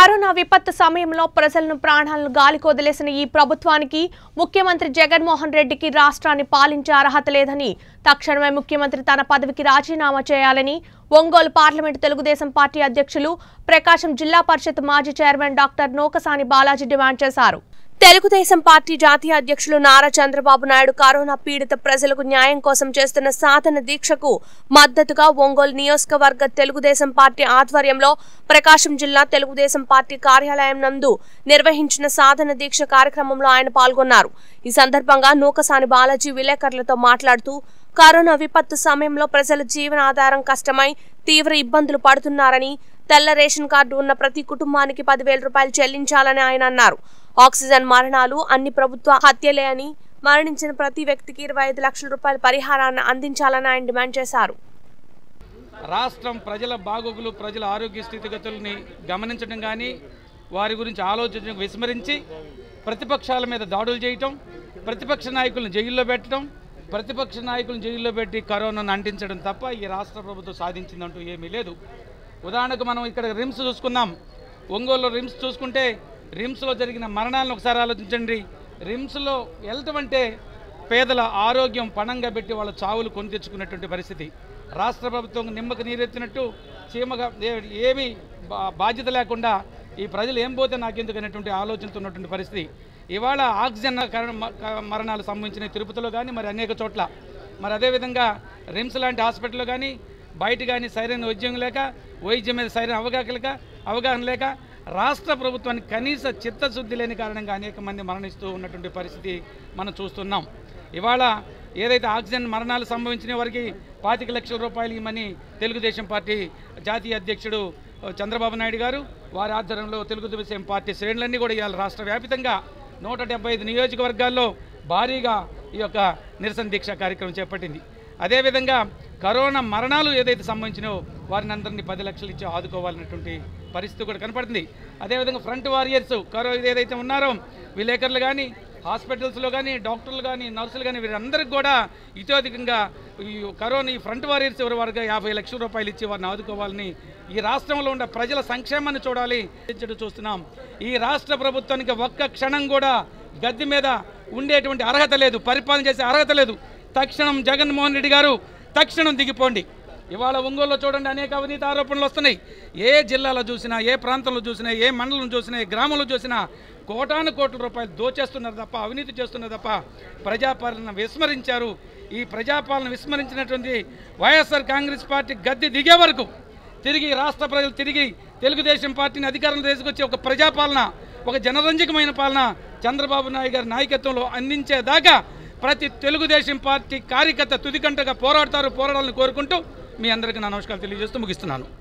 corona విపత్తు సమయంలో ప్రజలను ప్రాణాలను గాలికొదిలేసిన ఈ ప్రభుత్వానికి ముఖ్యమంత్రి జగన్మోహన్ రెడ్డికి రాష్ట్రాన్ని పాలించే అర్హత లేదని తక్షణమే ముఖ్యమంత్రి తన పదవికి రాజీనామా చేయాలని ఒంగోలు పార్లమెంటు తెలుగుదేశం పార్టీ అధ్యక్షులు ప్రకాశం జిల్లా పరిషత్ మాజీ chairman doctor Nokasani Balaji demand చేశారు తెలుగుదేశం పార్టీ జాతీయ అధ్యక్షులు నారా చంద్రబాబు నాయుడు కరోనా పీడిత ప్రజలకు న్యాయం కోసం చేస్తున్న సాధన దీక్షకు మద్దతుగా ఒంగోలు నియోజకవర్గ తెలుగుదేశం పార్టీ ఆధ్వర్యంలో ప్రకాశం జిల్లా తెలుగుదేశం పార్టీ కార్యాలయం నందు నిర్వహించిన సాధన దీక్ష కార్యక్రమంలో ఆయన పాల్గొన్నారు ఈ సందర్భంగా నూకసాని బాలాజీ విలేకరులతో మాట్లాడుతూ కరోనా విపత్తు సమయంలో ప్రజల జీవనాధారం కష్టమై తీవ్ర ఇబ్బందులు పడుతున్నారని తెల్ల రేషన్ కార్డు ఉన్న ప్రతి కుటుంబానికి పదివేల రూపాయలు చెల్లించాలని ఆయన అన్నారు ఆక్సిజన్ మరణాలు అన్ని ప్రభుత్వ హత్యలే అని మరణించిన ప్రతి వ్యక్తికి ఇరవై ఐదు లక్షల రూపాయల పరిహారాన్ని అందించాలని ఆయన డిమాండ్ చేశారు రాష్ట్రం ప్రజల బాగోగులు ప్రజల ఆరోగ్య స్థితిగతుల్ని గమనించడం కానీ వారి గురించి ఆలోచించడం విస్మరించి ప్రతిపక్షాల మీద దాడులు చేయటం ప్రతిపక్ష నాయకులను జైల్లో పెట్టడం ప్రతిపక్ష నాయకులను జైల్లో పెట్టి కరోనాను అంటించడం తప్ప ఈ రాష్ట్ర ప్రభుత్వం సాధించిందంటూ ఏమీ లేదు ఉదాహరణకు మనం ఇక్కడ రిమ్స్ చూసుకుందాం ఒంగోలులో రిమ్స్ చూసుకుంటే రిమ్స్లో జరిగిన మరణాలను ఒకసారి ఆలోచించండి రిమ్స్లో వెళ్ళటం అంటే పేదల ఆరోగ్యం పణంగా పెట్టి వాళ్ళ చావులు కొని తెచ్చుకున్నటువంటి పరిస్థితి రాష్ట్ర ప్రభుత్వం నిమ్మకు నీరెత్తినట్టు చీమగా ఏ- ఏమీ బా- బాధ్యత లేకుండా ఈ ప్రజలు ఏం పోతే నాకెందుకు అనేటువంటి ఆలోచనతో ఉన్నటువంటి పరిస్థితి ఇవాళ ఆక్సిజన్ కర- మ- క- మరణాలు సంభవించిన తిరుపతిలో కానీ మరి అనేక చోట్ల మరి అదేవిధంగా రిమ్స్ లాంటి హాస్పిటల్లో కానీ బయట కానీ సరైన వైద్యం లేక వైద్యం మీద సరైన అవగాహన లేక అవగాహన లేక రాష్ట్ర ప్రభుత్వానికి కనీస చిత్తశుద్ధి లేని కారణంగా అనేక మంది మరణిస్తూ ఉన్నటువంటి పరిస్థితి మనం చూస్తున్నాం ఇవాళ ఏదైతే ఆక్సిజన్ మరణాలు సంభవించిన వారికి పాతిక లక్షల రూపాయలు ఇవ్వమని తెలుగుదేశం పార్టీ జాతీయ అధ్యక్షుడు చంద్రబాబు నాయుడు గారు వారి ఆధ్వర్యంలో తెలుగుదేశం పార్టీ శ్రేణులన్నీ కూడా ఇవాళ రాష్ట్ర వ్యాపితంగా నూట డెబ్బై ఐదు నియోజకవర్గాల్లో భారీగా ఈ యొక్క నిరసన దీక్ష కార్యక్రమం చేపట్టింది అదేవిధంగా కరోనా మరణాలు ఏదైతే సంబంధించినో వారిని అందరినీ పది లక్షలు ఇచ్చి ఆదుకోవాలన్నటువంటి పరిస్థితి కూడా కనపడుతుంది అదేవిధంగా ఫ్రంట్ వారియర్స్ కరో ఏదైతే ఉన్నారో విలేకరులు కానీ హాస్పిటల్స్లో కానీ డాక్టర్లు కానీ నర్సులు కానీ వీరందరికీ కూడా ఇతోధికంగా ఈ కరోనా ఈ ఫ్రంట్ వారియర్స్ ఎవరి వారుగా యాభై లక్షల రూపాయలు ఇచ్చి వారిని ఆదుకోవాలని ఈ రాష్ట్రంలో ఉన్న ప్రజల సంక్షేమాన్ని చూడాలి చెడు చూస్తున్నాం ఈ రాష్ట్ర ప్రభుత్వానికి ఒక్క క్షణం కూడా గద్దె మీద ఉండేటువంటి అర్హత లేదు పరిపాలన చేసే అర్హత లేదు తక్షణం జగన్మోహన్ రెడ్డి గారు తక్షణం దిగిపోండి ఇవాళ ఒంగోలులో చూడండి అనేక అవినీతి ఆరోపణలు వస్తున్నాయి ఏ జిల్లాలో చూసినా ఏ ప్రాంతంలో చూసినా ఏ మండలం చూసినా ఏ గ్రామంలో చూసినా కోటాను కోట్ల రూపాయలు దోచేస్తున్నారు తప్ప అవినీతి చేస్తున్నారు తప్ప ప్రజాపాలన విస్మరించారు ఈ ప్రజాపాలన విస్మరించినటువంటి వైఎస్ఆర్ కాంగ్రెస్ పార్టీ గద్దె దిగే వరకు తిరిగి రాష్ట్ర ప్రజలు తిరిగి తెలుగుదేశం పార్టీని అధికారంలో తీసుకొచ్చి ఒక ప్రజాపాలన ఒక జనరంజకమైన పాలన చంద్రబాబు నాయుడు గారి నాయకత్వంలో అందించేదాకా ప్రతి తెలుగుదేశం పార్టీ కార్యకర్త తుదికంటగా పోరాడతారు పోరాడాలని కోరుకుంటూ మీ అందరికీ నా నమస్కారాలు తెలియజేస్తూ ముగిస్తున్నాను